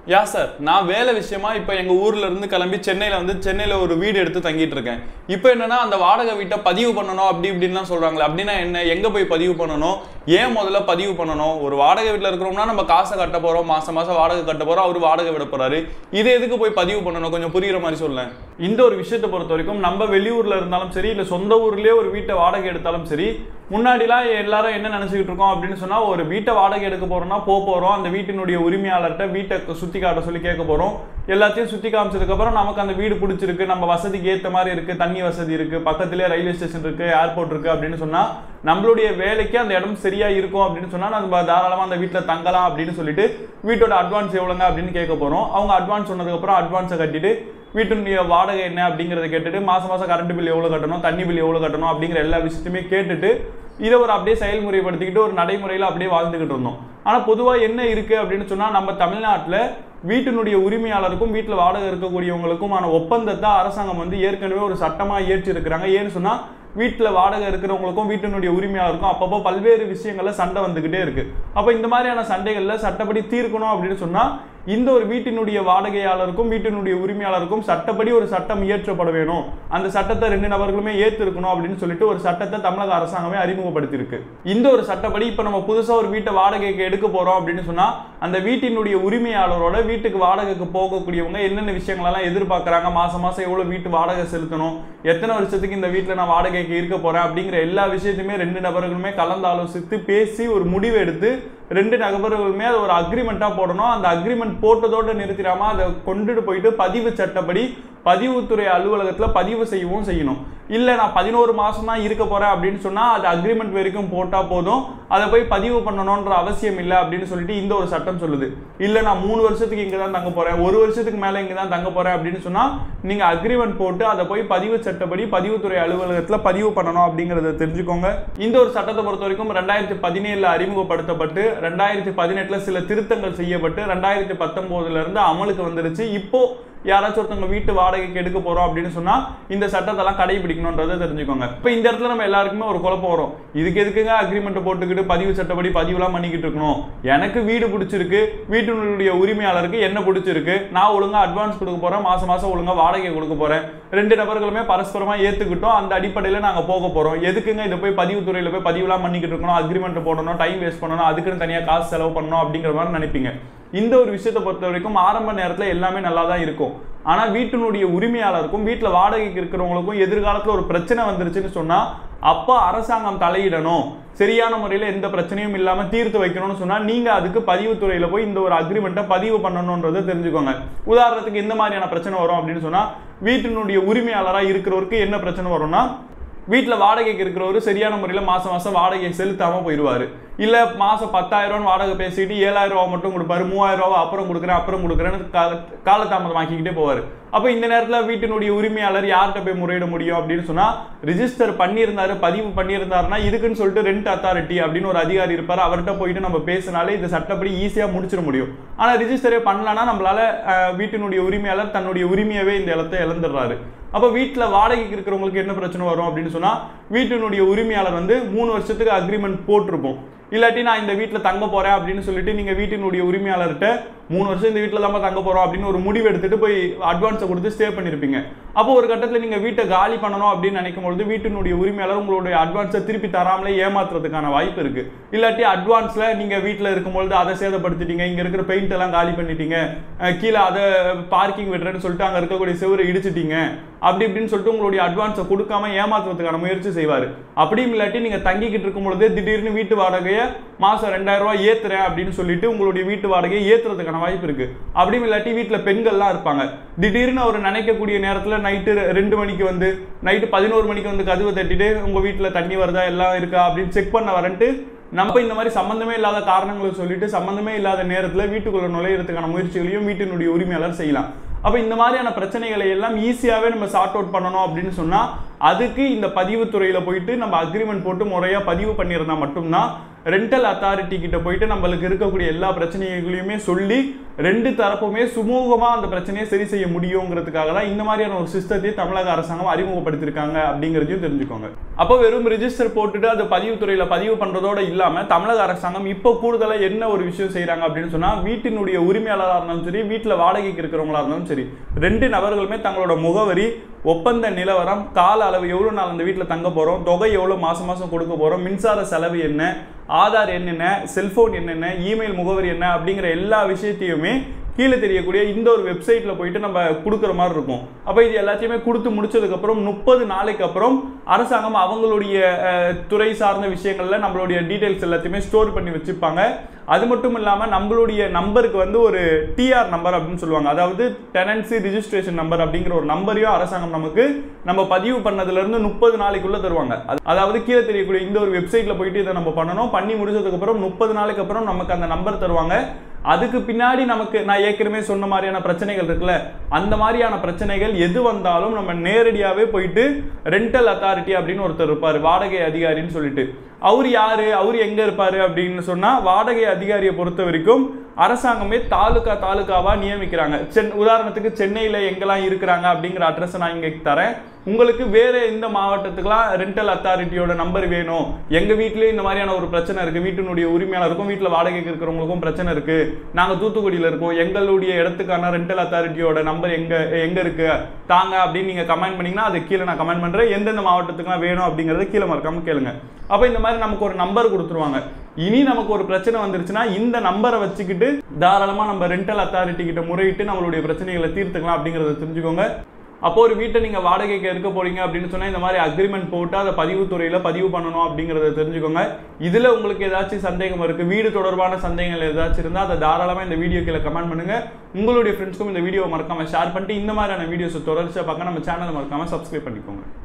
யா sir நான் வேலை விஷயமா இப்போ எங்கள் ஊர்ல இருந்து கிளம்பி சென்னையில் வந்து சென்னையில் ஒரு வீடு எடுத்து தங்கிட்டு இருக்கேன் இப்போ என்னன்னா அந்த வாடகை வீட்டை பதிவு பண்ணணும் அப்படி இப்படின்லாம் சொல்றாங்களே அப்படின்னா என்ன எங்கே போய் பதிவு பண்ணணும் ஏன் முதல்ல பதிவு பண்ணணும் ஒரு வாடகை வீட்டில் இருக்கிறோம்னா நம்ம காசை கட்ட போகிறோம் மாசம் மாசம் வாடகை கட்ட போகிறோம் அவர் வாடகை விட போறாரு இது எதுக்கு போய் பதிவு பண்ணணும் கொஞ்சம் புரியுற மாதிரி சொல்லேன் இந்த ஒரு விஷயத்தை பொறுத்த வரைக்கும் நம்ம வெளியூர்ல இருந்தாலும் சரி இல்லை சொந்த ஊர்லயே ஒரு வீட்டை வாடகை எடுத்தாலும் சரி முன்னாடிலாம் எல்லாரும் என்ன நினைச்சுக்கிட்டு இருக்கோம் அப்படின்னு சொன்னா ஒரு வீட்டை வாடகை எடுக்க போறோம்னா போக போறோம் அந்த வீட்டினுடைய உரிமையாளர்கிட்ட வீட்டை சுத்தி காட்ட சொல்லி கேட்க போறோம் எல்லாத்தையும் சுத்தி காமிச்சதுக்கு அப்புறம் நமக்கு அந்த வீடு பிடிச்சிருக்கு நம்ம வசதிக்கு ஏத்த மாதிரி இருக்கு தண்ணி வசதி இருக்கு பக்கத்திலே ரயில்வே ஸ்டேஷன் இருக்கு ஏர்போர்ட் இருக்கு அப்படின்னு சொன்னா நம்மளுடைய வேலைக்கு அந்த இடம் சரியா இருக்கும் அப்படின்னு சொன்னா நம்ம தாராளமா அந்த வீட்டில் தங்கலாம் அப்படின்னு சொல்லிட்டு வீட்டோட அட்வான்ஸ் எவ்வளோங்க அப்படின்னு கேட்க போறோம் அவங்க அட்வான்ஸ் சொன்னதுக்கு அப்புறம் அட்வான்ஸை கட்டிட்டு வீட்டினுடைய வாடகை என்ன அப்படிங்கறத கேட்டுட்டு மாசம் மாசம் கரண்ட் பில் எவ்வளவு கட்டணும் தண்ணி பில் எவ்வளவு கட்டணும் அப்படிங்கிற எல்லா விஷயத்தையுமே கேட்டுட்டு இதை ஒரு அப்படியே செயல்முறைப்படுத்திக்கிட்டு ஒரு நடைமுறையில் அப்படியே வாழ்ந்துகிட்டு இருந்தோம் ஆனா பொதுவா என்ன இருக்கு அப்படின்னு சொன்னா நம்ம தமிழ்நாட்டுல வீட்டினுடைய உரிமையாளருக்கும் வீட்டில் வாடகை இருக்கக்கூடியவங்களுக்குமான ஒப்பந்தத்தை அரசாங்கம் வந்து ஏற்கனவே ஒரு சட்டமா இயற்றி இருக்கிறாங்க ஏன்னு சொன்னா வீட்டில் வாடகை இருக்கிறவங்களுக்கும் வீட்டினுடைய உரிமையாளருக்கும் அப்பப்போ பல்வேறு விஷயங்கள்ல சண்டை வந்துகிட்டே இருக்கு அப்போ இந்த மாதிரியான சண்டைகள்ல சட்டப்படி தீர்க்கணும் அப்படின்னு சொன்னா இந்த ஒரு வீட்டினுடைய வாடகையாளருக்கும் வீட்டினுடைய உரிமையாளருக்கும் சட்டப்படி ஒரு சட்டம் இயற்றப்பட வேணும் அந்த சட்டத்தை ரெண்டு நபர்களுமே ஏற்றிருக்கணும் அப்படின்னு சொல்லிட்டு ஒரு சட்டத்தை தமிழக அரசாங்கமே அறிமுகப்படுத்தியிருக்கு இந்த ஒரு சட்டப்படி இப்போ நம்ம புதுசா ஒரு வீட்டை வாடகைக்கு எடுக்க போறோம் அப்படின்னு சொன்னா அந்த வீட்டினுடைய உரிமையாளரோட வீட்டுக்கு வாடகைக்கு போகக்கூடியவங்க என்னென்ன விஷயங்களெல்லாம் எதிர்பார்க்கறாங்க மாசம் மாசம் எவ்வளவு வீட்டு வாடகை செலுத்தணும் எத்தனை வருஷத்துக்கு இந்த வீட்டில் நான் வாடகைக்கு இருக்க போறேன் அப்படிங்கிற எல்லா விஷயத்தையுமே ரெண்டு நபர்களுமே கலந்து ஆலோசித்து பேசி ஒரு முடிவு எடுத்து ரெண்டு நபர்களுமே அது ஒரு அக்ரிமெண்ட்டா போடணும் அந்த அக்ரிமெண்ட் போட்டதோட நிறுத்திடாம அதை கொண்டுட்டு போயிட்டு பதிவு சட்டப்படி பதிவுத்துறை அலுவலகத்துல பதிவு செய்யவும் செய்யணும் இல்ல நான் பதினோரு மாசம் தான் இருக்க போறேன் அப்படின்னு சொன்னா அது அக்ரிமெண்ட் வரைக்கும் போட்டா போதும் அதை போய் பதிவு பண்ணணும்ன்ற அவசியம் இல்லை அப்படின்னு சொல்லிட்டு இந்த ஒரு சட்டம் சொல்லுது இல்ல நான் மூணு வருஷத்துக்கு இங்க தான் தங்க போறேன் ஒரு வருஷத்துக்கு மேல இங்க தான் தங்க போறேன் அப்படின்னு சொன்னா நீங்க அக்ரிமெண்ட் போட்டு அதை போய் பதிவு சட்டப்படி பதிவுத்துறை அலுவலகத்துல பதிவு பண்ணணும் அப்படிங்கறத தெரிஞ்சுக்கோங்க இந்த ஒரு சட்டத்தை பொறுத்த வரைக்கும் ரெண்டாயிரத்தி பதினேழுல அறிமுகப்படுத்தப்பட்டு ரெண்டாயிரத்தி பதினெட்டுல சில திருத்தங்கள் செய்யப்பட்டு ரெண்டாயிரத்தி பத்தொன்பதுல இருந்து அமலுக்கு வந்துருச்சு இப்போ யாராச்சும் ஒருத்தவங்க வீட்டு வாடகைக்கு எடுக்க போறோம் அப்படின்னு சொன்னா இந்த சட்டத்தெல்லாம் கடைபிடிக்கணும்ன்றதை தெரிஞ்சுக்கோங்க இப்போ இந்த இடத்துல நம்ம எல்லாருக்குமே ஒரு குழப்பம் வரும் இதுக்கு எதுக்குங்க அக்ரிமெண்ட் போட்டுக்கிட்டு பதிவு சட்டப்படி பதிவுலாம் பண்ணிக்கிட்டு இருக்கணும் எனக்கு வீடு பிடிச்சிருக்கு வீட்டினுடைய உரிமையாளருக்கு என்ன பிடிச்சிருக்கு நான் ஒழுங்கா அட்வான்ஸ் கொடுக்க போறேன் மாசம் மாசம் ஒழுங்கா வாடகை கொடுக்க போறேன் ரெண்டு நபர்களுமே பரஸ்பரமா ஏத்துக்கிட்டோம் அந்த அடிப்படையில நாங்க போக போறோம் எதுக்குங்க இதை போய் பதிவுத்துறையில போய் பதிவுலாம் பண்ணிக்கிட்டு இருக்கணும் அக்ரிமெண்ட் போடணும் டைம் வேஸ்ட் பண்ணணும் அதுக்குன்னு தனியா காசு செலவு பண்ணணும் அப்படிங்கிற மாதிரி நினைப்பீங்க இந்த ஒரு விஷயத்தை பொறுத்த வரைக்கும் ஆரம்ப நேரத்துல எல்லாமே நல்லா தான் இருக்கும் ஆனா வீட்டினுடைய உரிமையாளருக்கும் வீட்டுல வாடகைக்கு இருக்கிறவங்களுக்கும் எதிர்காலத்துல ஒரு பிரச்சனை வந்துருச்சுன்னு சொன்னா அப்ப அரசாங்கம் தலையிடணும் சரியான முறையில எந்த பிரச்சனையும் இல்லாம தீர்த்து வைக்கணும்னு சொன்னா நீங்க அதுக்கு பதிவுத்துறையில போய் இந்த ஒரு அக்ரிமெண்ட்டை பதிவு பண்ணணும்ன்றதை தெரிஞ்சுக்கோங்க உதாரணத்துக்கு இந்த மாதிரியான பிரச்சனை வரும் அப்படின்னு சொன்னா வீட்டினுடைய உரிமையாளரா இருக்கிறவருக்கு என்ன பிரச்சனை வரும்னா வீட்டில் வாடகைக்கு இருக்கிறவரு சரியான முறையில் மாசம் மாசம் வாடகையை செலுத்தாம போயிடுவாரு இல்ல மாசம் பத்தாயிரம் ரூபான்னு வாடகை பேசிட்டு ஏழாயிரம் ரூபா மட்டும் கொடுப்பாரு மூவாயிரம் ரூபா அப்புறம் கொடுக்குறேன் அப்புறம் கொடுக்குறேன்னு கா- காலதாமதம் ஆக்கிக்கிட்டே போவாரு அப்ப இந்த நேரத்துல வீட்டினுடைய உரிமையாளர் யார்கிட்ட போய் முறையிட முடியும் அப்படின்னு சொன்னா ரிஜிஸ்டர் பண்ணியிருந்தாரு பதிவு பண்ணியிருந்தாருன்னா இதுக்குன்னு சொல்லிட்டு ரெண்ட் அத்தாரிட்டி அப்படின்னு ஒரு அதிகாரி இருப்பாரு அவர்கிட்ட போயிட்டு நம்ம பேசினாலே இந்த சட்டப்படி ஈஸியா முடிச்சிட முடியும் ஆனா ரிஜிஸ்டரே பண்ணலன்னா நம்மளால அஹ், வீட்டினுடைய உரிமையாளர் தன்னுடைய உரிமையவே இந்த இடத்தை இழந்துடுறாரு அப்ப வீட்டுல வாடகைக்கு இருக்கிறவங்களுக்கு என்ன பிரச்சனை வரும் அப்படின்னு சொன்னா வீட்டினுடைய உரிமையாளர் வந்து மூணு வருஷத்துக்கு அக்ரிமெண்ட் போட்டிருப்போம் இல்லாட்டி நான் இந்த வீட்டில் தங்க போறேன் அப்படின்னு சொல்லிட்டு நீங்க வீட்டினுடைய உரிமையாளர்கிட்ட மூணு வருஷம் இந்த வீட்டில் தான் தங்க போறோம் அப்படின்னு ஒரு முடிவு எடுத்துட்டு போய் அட்வான்ஸை கொடுத்து ஸ்டே பண்ணிருப்பீங்க அப்போ ஒரு கட்டத்தில் நீங்க வீட்டை காலி பண்ணணும் அப்படின்னு நினைக்கும் பொழுது வீட்டினுடைய உரிமையாளர் உங்களுடைய அட்வான்ஸை திருப்பி தராமலே ஏமாத்துறதுக்கான வாய்ப்பு இருக்கு இல்லாட்டி அட்வான்ஸ்ல நீங்க வீட்டில் இருக்கும்பொழுது அதை சேதப்படுத்திட்டீங்க இங்க இருக்கிற பெயிண்ட் எல்லாம் காலி பண்ணிட்டீங்க அஹ் கீழே அதை பார்க்கிங் விடுறேன்னு சொல்லிட்டு அங்க இருக்கக்கூடிய செவரை இடிச்சிட்டீங்க அப்படி இப்படின்னு சொல்லிட்டு உங்களுடைய அட்வான்ஸை கொடுக்காம ஏமாத்துறதுக்கான முயற்சி செய்வாரு அப்படியும் இல்லாட்டி நீங்க தங்கிக்கிட்டு இருக்கும் பொழுது திடீர்னு வீட்டு வாடகையை மாசம் ரெண்டாயிரம் ரூபாய் ஏத்துறேன் அப்படின்னு சொல்லிட்டு உங்களுடைய வீட்டு வாடகையை ஏத்துறதுக்கான வாய்ப்பு இருக்கு அப்படியும் இல்லாட்டி வீட்டுல பெண்கள்லாம் இருப்பாங்க திடீர்னு அவர் நினைக்கக்கூடிய நேரத்துல நைட்டு ரெண்டு மணிக்கு வந்து நைட்டு பதினோரு மணிக்கு வந்து கதவை தட்டிட்டு உங்க வீட்டுல தண்ணி வருதா எல்லாம் இருக்கா அப்படின்னு செக் பண்ண வரன்ட்டு நம்ம இந்த மாதிரி சம்பந்தமே இல்லாத காரணங்களை சொல்லிட்டு சம்பந்தமே இல்லாத நேரத்துல வீட்டுக்குள்ள நுழையிறதுக்கான முயற்சிகளையும் வீட்டினுடைய உரிமையாளர் செய்யலாம் அப்ப இந்த மாதிரியான பிரச்சனைகளை எல்லாம் ஈஸியாவே நம்ம சார்ட் அவுட் பண்ணணும் அப்படின்னு சொன்னா அதுக்கு இந்த பதிவுத்துறையில போயிட்டு நம்ம அக்ரிமெண்ட் போட்டு முறையா பதிவு பண்ணியிருந்தா மட்டும்தான் ரெண்டல் அத்தாரிட்டி கிட்ட போயிட்டு நம்மளுக்கு இருக்கக்கூடிய எல்லா பிரச்சனைகளையுமே சொல்லி ரெண்டு தரப்புமே சுமூகமா அந்த பிரச்சனையை சரி செய்ய முடியுங்கிறதுக்காக தான் இந்த மாதிரியான ஒரு சிஸ்டத்தை தமிழக அரசாங்கம் அறிமுகப்படுத்தியிருக்காங்க அப்படிங்கிறதையும் தெரிஞ்சுக்கோங்க அப்போ வெறும் ரிஜிஸ்டர் போட்டுட்டு அது பதிவுத்துறையில பதிவு பண்றதோட இல்லாம தமிழக அரசாங்கம் இப்போ கூடுதலா என்ன ஒரு விஷயம் செய்றாங்க அப்படின்னு சொன்னா வீட்டினுடைய உரிமையாளராக இருந்தாலும் சரி வீட்டுல வாடகைக்கு இருக்கிறவங்களா இருந்தாலும் சரி ரெண்டு நபர்களுமே தங்களோட முகவரி ஒப்பந்த நிலவரம் கால அளவு எவ்வளவு நாள் அந்த வீட்டுல தங்க போறோம் தொகை எவ்வளவு மாசம் மாசம் கொடுக்க போறோம் மின்சார செலவு என்ன ஆதார் என்னென்ன செல்போன் என்னென்ன இமெயில் முகவரி என்ன அப்படிங்கிற எல்லா விஷயத்தையுமே கீழே தெரியக்கூடிய இந்த ஒரு வெப்சைட்ல போயிட்டு நம்ம கொடுக்குற மாதிரி இருக்கும் அப்போ இது எல்லாத்தையுமே கொடுத்து முடிச்சதுக்கு அப்புறம் முப்பது நாளைக்கு அப்புறம் அரசாங்கம் அவங்களுடைய அஹ், துறை சார்ந்த விஷயங்கள்ல நம்மளுடைய டீடைல்ஸ் எல்லாத்தையுமே ஸ்டோர் பண்ணி வச்சுப்பாங்க அது மட்டும் இல்லாம நம்மளுடைய நம்பருக்கு வந்து ஒரு டிஆர் நம்பர் அப்படின்னு சொல்லுவாங்க அதாவது டெனன்சி ரிஜிஸ்ட்ரேஷன் நம்பர் அப்படிங்கிற ஒரு நம்பரையும் அரசாங்கம் நமக்கு நம்ம பதிவு பண்ணதுல இருந்து முப்பது நாளைக்குள்ள தருவாங்க அது- அதாவது கீழே தெரியக்கூடிய இந்த ஒரு வெப்சைட்ல போயிட்டு இதை நம்ம பண்ணணும் பண்ணி முடிச்சதுக்கு அப்புறம் முப்பது நாளைக்கு அப்புறம் நமக்கு அந்த நம்பர் தருவாங்க அதுக்கு பின்னாடி நமக்கு நான் ஏற்கனவே சொன்ன மாதிரியான பிரச்சனைகள் இருக்குல்ல அந்த மாதிரியான பிரச்சனைகள் எது வந்தாலும் நம்ம நேரடியாவே போயிட்டு ரெண்டல் அத்தாரிட்டி அப்படின்னு ஒருத்தர் இருப்பாரு வாடகை அதிகாரின்னு சொல்லிட்டு அவர் யாரு அவர் எங்க இருப்பாரு அப்படின்னு சொன்னா வாடகை அதிகாரியை பொறுத்த வரைக்கும் அரசாங்கமே தாலுகா தாலுகாவா நியமிக்கிறாங்க சென் உதாரணத்துக்கு சென்னையில எங்கெல்லாம் இருக்கிறாங்க அப்படிங்கிற அட்ரஸ் நான் இங்க தரேன் உங்களுக்கு வேற எந்த மாவட்டத்துக்குலாம் ரெண்டல் அத்தாரிட்டியோட நம்பர் வேணும் எங்க வீட்லயும் இந்த மாதிரியான ஒரு பிரச்சனை இருக்கு வீட்டினுடைய உரிமையாளருக்கும் வீட்டுல வாடகைக்கு இருக்கிறவங்களுக்கும் பிரச்சனை இருக்கு நாங்க தூத்துக்குடியில இருக்கோம் எங்களுடைய இடத்துக்கான ரெண்டல் அத்தாரிட்டியோட நம்பர் எங்க எங்க இருக்கு தாங்க அப்படின்னு நீங்க கமெண்ட் பண்ணீங்கன்னா அது கீழே நான் கமெண்ட் பண்றேன் எந்தெந்த மாவட்டத்துக்குலாம் வேணும் அப்படிங்கறத கீழே மறக்காம கேளுங்க அப்ப இந்த மாதிரி நமக்கு ஒரு நம்பர் கொடுத்துருவாங்க இனி நமக்கு ஒரு பிரச்சனை வந்துருச்சுன்னா இந்த நம்பரை வச்சுக்கிட்டு தாராளமா நம்ம ரெண்டல் அத்தாரிட்டி கிட்ட முறையிட்டு நம்மளுடைய பிரச்சனைகளை தீர்த்துக்கலாம் அப்படிங்கறத தெரிஞ்சுக்கோங்க அப்போ ஒரு வீட்டை நீங்க வாடகைக்கு எடுக்க போறீங்க அப்படின்னு சொன்னா இந்த மாதிரி அக்ரிமெண்ட் போட்டு அதை பதிவுத்துறையில பதிவு பண்ணணும் அப்படிங்கறத தெரிஞ்சுக்கோங்க இதுல உங்களுக்கு ஏதாச்சும் சந்தேகம் இருக்கு வீடு தொடர்பான சந்தேகங்கள் ஏதாச்சும் இருந்தா அதை தாராளமா இந்த வீடியோ கீழே கமெண்ட் பண்ணுங்க உங்களுடைய ஃப்ரெண்ட்ஸ்க்கும் இந்த வீடியோ மறக்காம ஷேர் பண்ணிட்டு இந்த மாதிரியான வீடியோஸ் தொடர்ச்சியா பார்க்க நம்ம சேனலை மறக்காம சப்ஸ்கிரைப் பண்ணிக்கோங்க